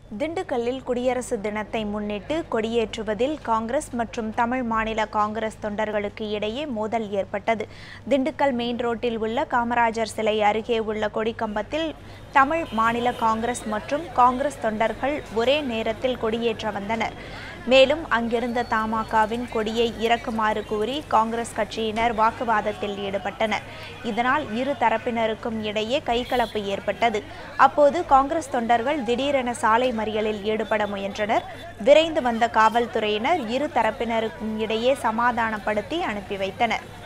திண்டுக்கல்லில் குடியரசு தினத்தை முன்னிட்டு கொடியேற்றுவதில் காங்கிரஸ் மற்றும் தமிழ் மாநில காங்கிரஸ் தொண்டர்களுக்கு இடையே மோதல் ஏற்பட்டது திண்டுக்கல் மெயின் ரோட்டில் உள்ள காமராஜர் சிலை அருகே உள்ள கொடிக்கம்பத்தில் தமிழ் மாநில காங்கிரஸ் மற்றும் காங்கிரஸ் தொண்டர்கள் ஒரே நேரத்தில் கொடியேற்ற வந்தனர் மேலும் அங்கிருந்த தமாகவின் கொடியை இறக்குமாறு கூறி காங்கிரஸ் கட்சியினர் வாக்குவாதத்தில் ஈடுபட்டனர் இதனால் இரு தரப்பினருக்கும் இடையே கைகலப்பு ஏற்பட்டது அப்போது காங்கிரஸ் தொண்டர்கள் திடீரென சாலை மறியலில் ஈடுபட முயன்றனர் விரைந்து வந்த காவல்துறையினர் இரு தரப்பினருக்கும் இடையே சமாதானப்படுத்தி அனுப்பி வைத்தனர்